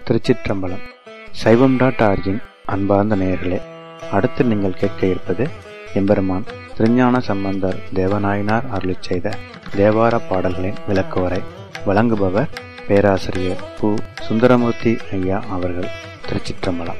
திருச்சிற்றம்பலம் சைவம் dot origin அன்பார்ந்த நேயர்களே அடுத்து நீங்கள் கேட்க இருப்பது எம்பெருமான் திருஞான சம்பந்தர் தேவநாயனார் அருளிச் செய்த தேவார பாடல்களின் விளக்குவரை வழங்குபவர் பேராசிரியர் பு சுந்தரமூர்த்தி ஐயா அவர்கள் திருச்சிற்றம்பலம்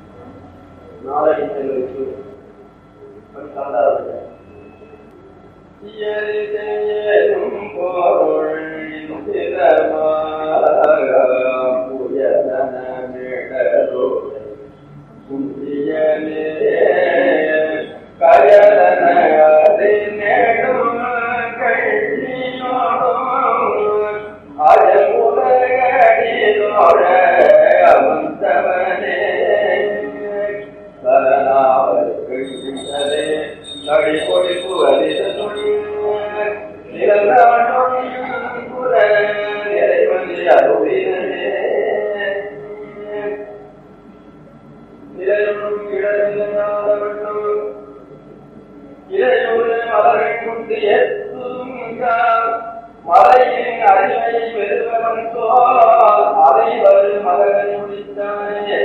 நாளைக்கு படித்தாண்டா மலையின் அறிவை பெறுவன் சோல் அதை வரும் மகனை முடித்தானே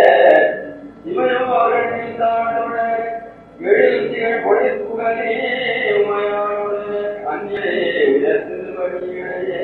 இவனும் அவர்கள் தாண்டுடன் எழுத்திகள் பொழிப்புகளே உமையானோடு அந்நிலே உயர்த்திருவடியிடையே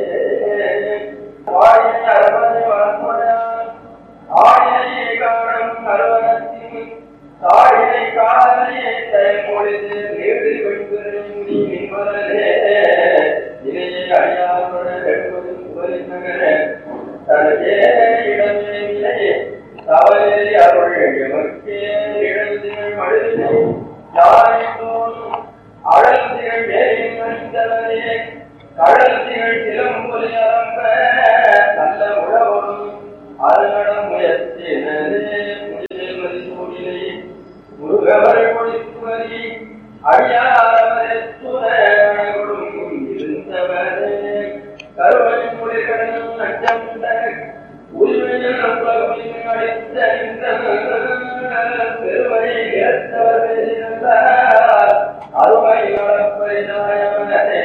வாழினை அரவணை வளர்முடையான் ஆழினை காணும் அறுவனத்தின் தாழினை காதலை தயமொழிது நீடு வெண்பெறும் நீ மின்வரலே இணையை அழியாருடன் வெண்பதும் புகழின் நகர தனக்கே இடமே இல்லை தவறே அருள் எமக்கே இடத்திகள் மழுதினை யாரை தோணும் அழல் திகழ் மேலின் மனிதவரே கடல் திகழ் சிலம்பொலி அலம்ப நல்ல உழவரும் அருநடம் முயற்சினரே முயல்வது சூடினை முருகவர் கொடுத்துவரி அழியாரவரே துணரும் இருந்தவரே கருவை மொழிகளும் நச்சம் உரிமையில் உலகின் அளித்த இந்த பெருமை ஏற்றவர் இருந்தார் அருமை நடப்பை நாயவனே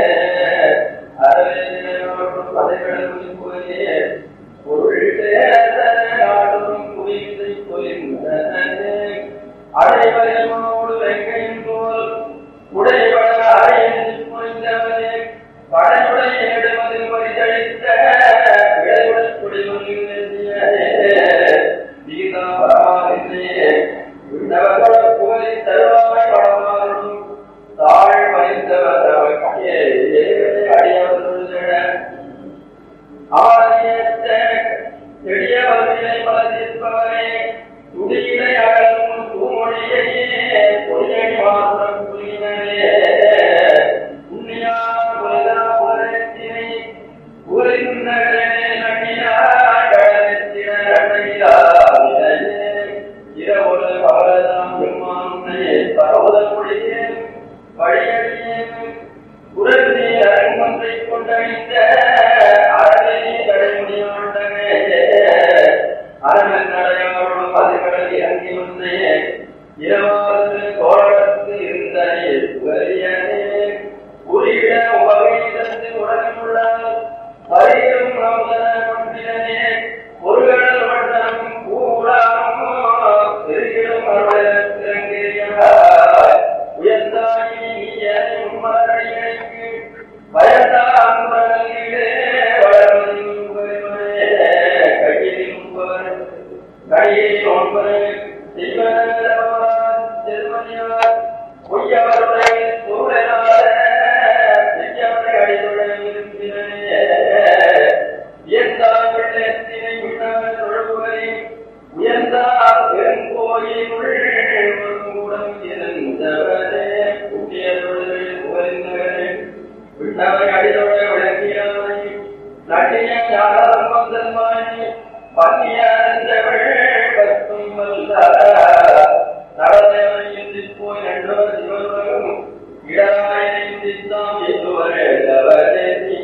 அரவேனும் பதைகளும் போயே பொருள் நாடும் குவிந்து பொலிந்தனே அடைவரையோடு வெங்கையும் போல் உடையவன அடைந்து புரிந்தவனே படையுடைய நெடுமதில் பரிசளித்த இடையுடன் குடிமொழியில் கீதாபரமாதிலே விண்ணவர்கள புகழி தருவாய் படமாறும் தாழ் மறைந்தவர் தவக்கே அடியவர்கள் ஆரியத்த எளியவர்களை மலர்ந்திருப்பவரே துடியினை அகலும் தூமொழியையே பொறியடி மாத்திரம் புரியினரே புண்ணியா புலதா புலத்தினை புரிந்தகரே நன்னியா கடலத்தின நன்னியாவினையே இரவொரு பகலதாம் பெருமானுடைய பரவத மொழியே வழியடியே குரல் அரங்கொன்றை கொண்டழிந்த அறவே தடைமுடியாண்டவே அரங்கன் நடையாரோடும் அதுகளில் இறங்கி வந்தே இரவாவது கோலத்து இருந்தனே புகழியனே உரிய உபகையிலிருந்து உடனுள்ள பரியும் நம்பன கொண்டினே பொருள்கள் வண்ணம் கூடாம் பெருகிடும் அருளத்திறங்கிறியாய் உயர்ந்தாயி நீயே உம்மரடியைக்கு பயந்தான் முரலிலே வளர்வதின் உபரிமனே கையில் உம்பவர் கையில் ஒன்பது செய்வனவரான் செல்வனியார் பொய்யவருடைய சூழலாத செய்யவரை அடித்துடன் இருந்தினே வியந்தான் வெள்ளத்தினை விண்ணவர் தொழுவரை உயர்ந்தார் பெருங்கோயிலுள் கூடம் இருந்தவரே குட்டியருள் புகழ்ந்தவரே விண்ணவர் அடிதொட விளக்கியவரை நட்டிய ஞான சம்பந்தன்மானி பண்ணிய அறிந்தவள் பத்தும் வல்ல நடந்தவன் இந்திப் போய் நன்றவர் சிவனுலகம் இடராய இந்தித்தாம் எதுவரே அவரே நீ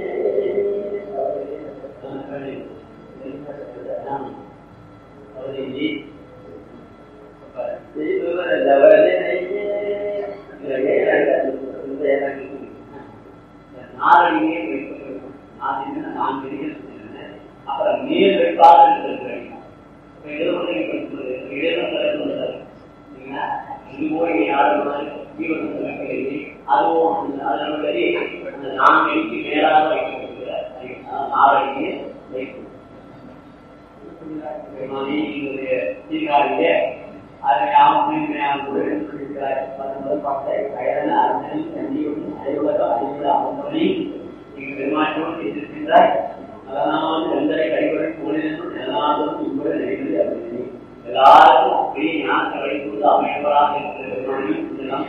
நாரடியே வைக்கப்படும் நாதின நான் பெரிய அப்புறம் மேல் வைப்பாளர் இருக்கிறேன் எழுபதை படிப்பது எழுதம் திறக்குவது இது போய் யாரும் ஜீவன் எழுதி அதுவும் அதனுடைய அந்த நான்கு மேலாக வைக்கப்படுகிற நாரடியே வைக்கும் சீர்காழியே அதை யாவும் சொல்லியிருக்கிறார் முதல் பாட்டை கயன அர்த்தனி கண்டியும் அனைவரக அறிவுள்ள அவந்தவனி நீங்க பெருமாற்றோடு இருக்கின்றாய் அதனால் எந்தரை கைவரை போலினும் எல்லாரும் இவ்வளவு நினைக்கிறது அப்படின்னு எல்லாருக்கும் அப்படியே ஞானத்தை வைத்து அமைப்பராக இருக்கிற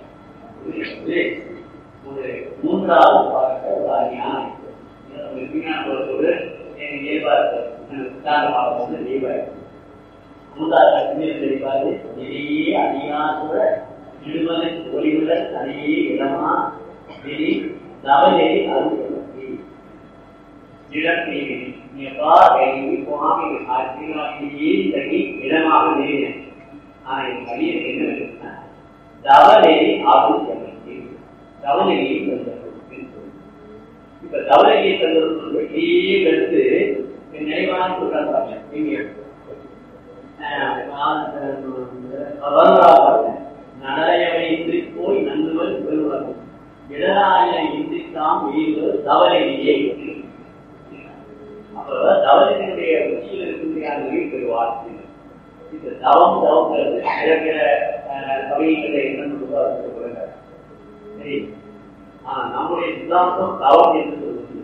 ஒரு மூன்றாவது பாடத்தை ஒரு ஞானம் விஞ்ஞானத்தோடு எனக்கு இயல்பாக சித்தாந்தமாக வந்து இயல்பாக மூன்றாவது கண்ணீர் தெரிவாது நிறைய அதிகார இருமலை ஒளிவுள்ள தனியே இடமா நெறி நவநெறி அருள்வதற்கு இடம் நீதி நீ எப்பா கைவி போகாம ஆட்சியிலேயே தங்கி இடமாக நேரினேன் ஆனா என் வழியில் என்ன இருக்குன்னா தவநெறி ஆகும் எனக்கு தவநெறியை தந்தது இப்ப தவநெறியை தந்தது வெளியே எடுத்து நினைவான சொல்றாங்க எங்க நடலையவை இன்றி போய் நன்றுவல் பெருவரும் இடராய இன்றி தாம் வீழ்வது தவறையே அப்ப தவறினுடைய உச்சியில் இருக்கக்கூடிய அந்த வீடு பெறுவார் இந்த தவம் தவங்கிறது பிற கவிகளை என்ன சரி ஆனா நம்முடைய சித்தாந்தம் தவம் என்று சொல்வது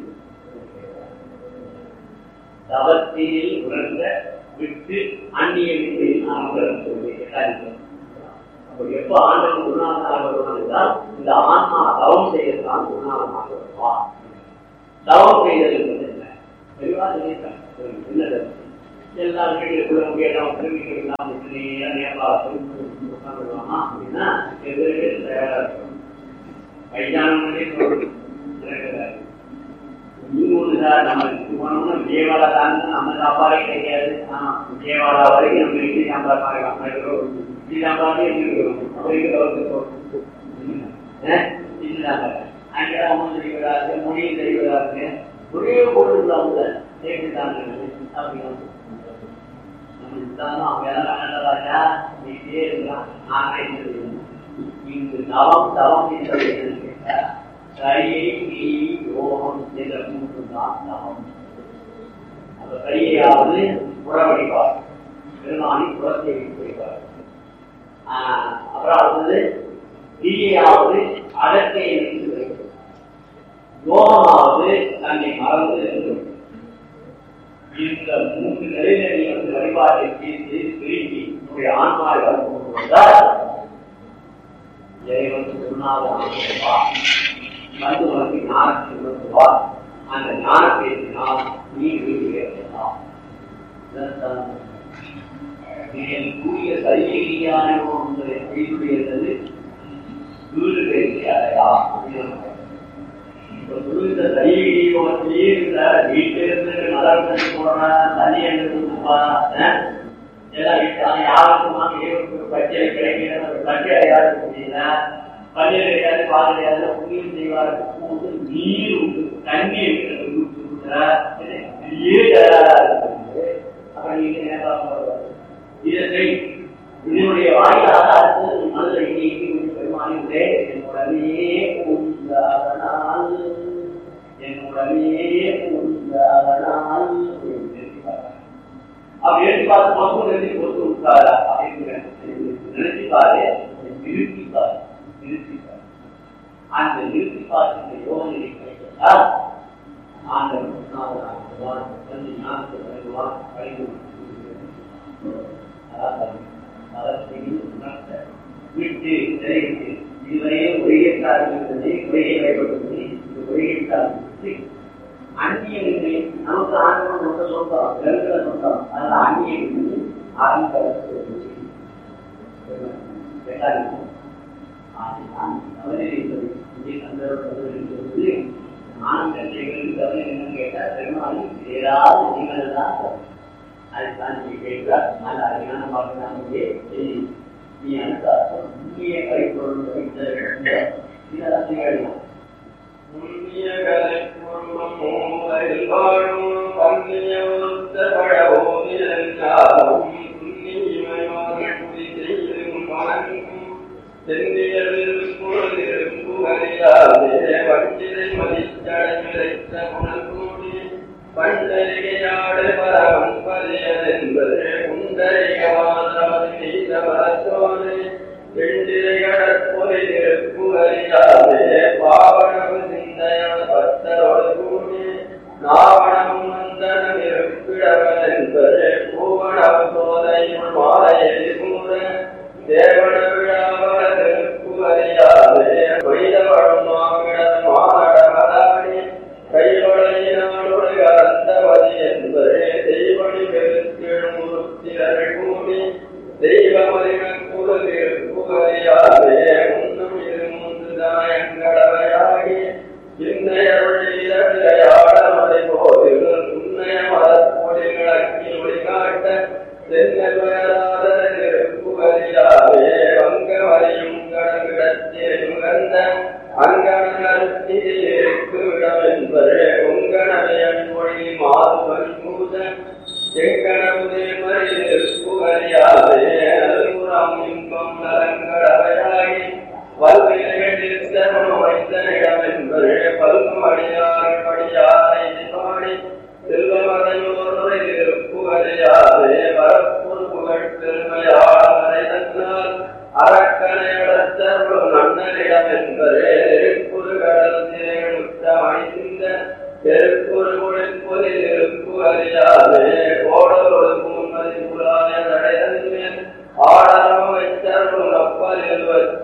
தவத்தினில் உணர்ந்த விட்டு அந்நிய வித்தையில் நாம் உணர்ந்து சொல்லுவேன் அப்படி எப்ப ஆண்டவன் குருநாதனாக வருவான் என்றால் இந்த ஆன்மா தவம் செய்யத்தான் குருநாதனாக வருவான் தவம் செய்தல் என்பது என்ன தெளிவா சொல்லியிருக்காங்க என்ன தவம்? எல்லா வீட்டுக்குள்ள கேட்டோம் திரும்பிக்கு இல்லாம உட்காந்துருவாமா அப்படின்னா எதிர்க்கு தயாரா இருக்கும் வைஜானே சார் நம்ம போனோம்னா விஜயவாடா தான் நம்ம சாப்பாடே கிடைக்காது ஆனா விஜயவாடா வரைக்கும் நம்ம இட்லி சாம்பார் மாதிரி இட்லி சாம்பாரே இருக்கிறோம் இட்லி சாம்பார் அங்கே அம்மன் தெரிவதாக மொழியும் தெரிவதாக ஒரே பொருள் அவங்க சேர்த்துட்டாங்க அப்படின்னு அவங்க எல்லாம் ராஜா நீட்டே இருக்கலாம் நானே இங்கு தவம் தவம் என்பது என்னன்னு கேட்டா சரியை நீ யோகம் என்ற மூன்று தான் தவம் அந்த சரியாவது புறவடிவார் பெருமானி புறத்தை வைப்பார் அப்புறம் அடுத்தது தீயாவது அடக்கை என்று வைக்கும் யோகமாவது தன்னை மறந்து இருந்து இந்த மூன்று நிலையில நீ வந்து வழிபாட்டை தீர்த்து திரும்பி உன்னுடைய ஆன்மாவை கொண்டு வந்தால் இறைவன் குருநாதன் வந்து உனக்கு ஞானத்தை உணர்த்துவார் அந்த ஞானத்தினால் நீ வீடு ஏற்படலாம் கூடிய சரியான ஒன்றை வெளியுடையது வீடு பேசி அடையா இந்த சரியோகத்திலே இருக்கிற வீட்டில இருந்து மலர்ந்து போடுறேன் தண்ணி எடுத்து எல்லாம் வீட்டு யாருக்கும் பச்சை கிடைக்கிற பச்சை யாருக்கு முடியல பன்னீர் கிடையாது பால் கிடையாது புண்ணியம் செய்வாருக்கு வந்து நீர் உண்டு தண்ணி இருக்கிறது அப்புறம் நீங்க நேரம் இதை இதனுடைய வாயிலாக அடுத்து மனதில் இன்னைக்கு பெருமானிலே என்னுடனே உண்டானால் என்னுடனே உண்டானால் அப்படி எடுத்து பார்த்து மக்கள் நிறுத்தி கொடுத்து விட்டாரா அப்படின்னு நிறுத்தி பாரு நிறுத்தி பாரு நிறுத்தி பாரு அந்த நிறுத்தி பார்த்து யோகனை கிடைத்தால் ஆண்டவன் வந்து ஞானத்தை வருவான் வழிந்து விட்டு நிறைவேற்றி இதுவரையே உரையற்றார் இருந்ததை உரையை பயன்படுத்தி இது உரையற்றார் அந்நியமில்லை நமக்கு ஆண்டவன் ரொம்ப சொந்தம் விலங்குல சொந்தம் அதனால அந்நியமில்லை ஆரம்ப என்னன்னு கேட்டா பெருமாள் ஏதாவது நீங்கள் தான் அதுதான் நீ கேட்கிறார் நல்ல அருமையான பார்க்கலாமே நீ அனுசாரம் முக்கிய கைப்பொருள் இதெல்லாம் செய்யலாம் பண்டரிகையாடு பரவன் பரியதென்பது குண்டரிகவாதாதி நீதவர முகந்த அங்கணர்த்தியிருக்கு இடம் என்பது உங்கணவையன் மொழி மாதுவன் மூத எங்கணமுதே மறியிருப்புகரியாதே அல்புறம் இன்பம் நலங்கடவையாகி வல்வினைகளில் சர்வம் வைத்தனிடம் என்பது பல்கும் அடியார் படியாரை பாடி செல்வமதையோரை இருப்புகரியாதே வரப்புறு புகழ் பெருமையாளரை தன்னால் அரக்கனையடத்தருளும் நன்னரிடம் என்பதே நெருப்புறு கடல் திரைமுத்தமணி சிந்த தெருக்குறுகுளின் பொலில் இருப்பு அறியாதே கோடலோடு பூமதி புலாய நடைதன்மேல் ஆடரம் வைத்தருளும் அப்பலில் வச்ச